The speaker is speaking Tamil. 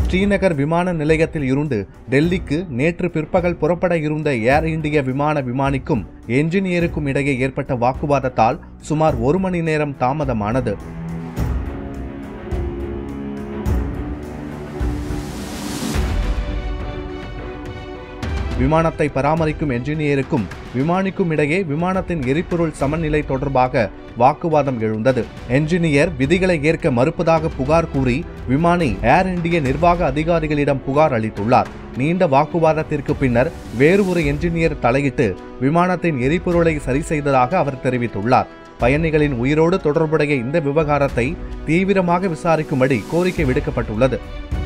ஸ்ரீநகர் விமான நிலையத்தில் இருந்து டெல்லிக்கு நேற்று பிற்பகல் புறப்பட இருந்த ஏர் இந்திய விமான விமானிக்கும் என்ஜினியருக்கும் இடையே ஏற்பட்ட வாக்குவாதத்தால் சுமார் ஒரு மணி நேரம் தாமதமானது விமானத்தை பராமரிக்கும் என்ஜினியருக்கும் விமானிக்கும் இடையே விமானத்தின் எரிபொருள் சமநிலை தொடர்பாக வாக்குவாதம் எழுந்தது என்ஜினியர் விதிகளை ஏற்க மறுப்பதாக புகார் கூறி விமானி ஏர் இந்திய நிர்வாக அதிகாரிகளிடம் புகார் அளித்துள்ளார் நீண்ட வாக்குவாதத்திற்கு பின்னர் வேறு ஒரு என்ஜினியர் தலையிட்டு விமானத்தின் எரிபொருளை சரி செய்ததாக அவர் தெரிவித்துள்ளார் பயணிகளின் உயிரோடு தொடர்புடைய இந்த விவகாரத்தை தீவிரமாக விசாரிக்கும்படி கோரிக்கை விடுக்கப்பட்டுள்ளது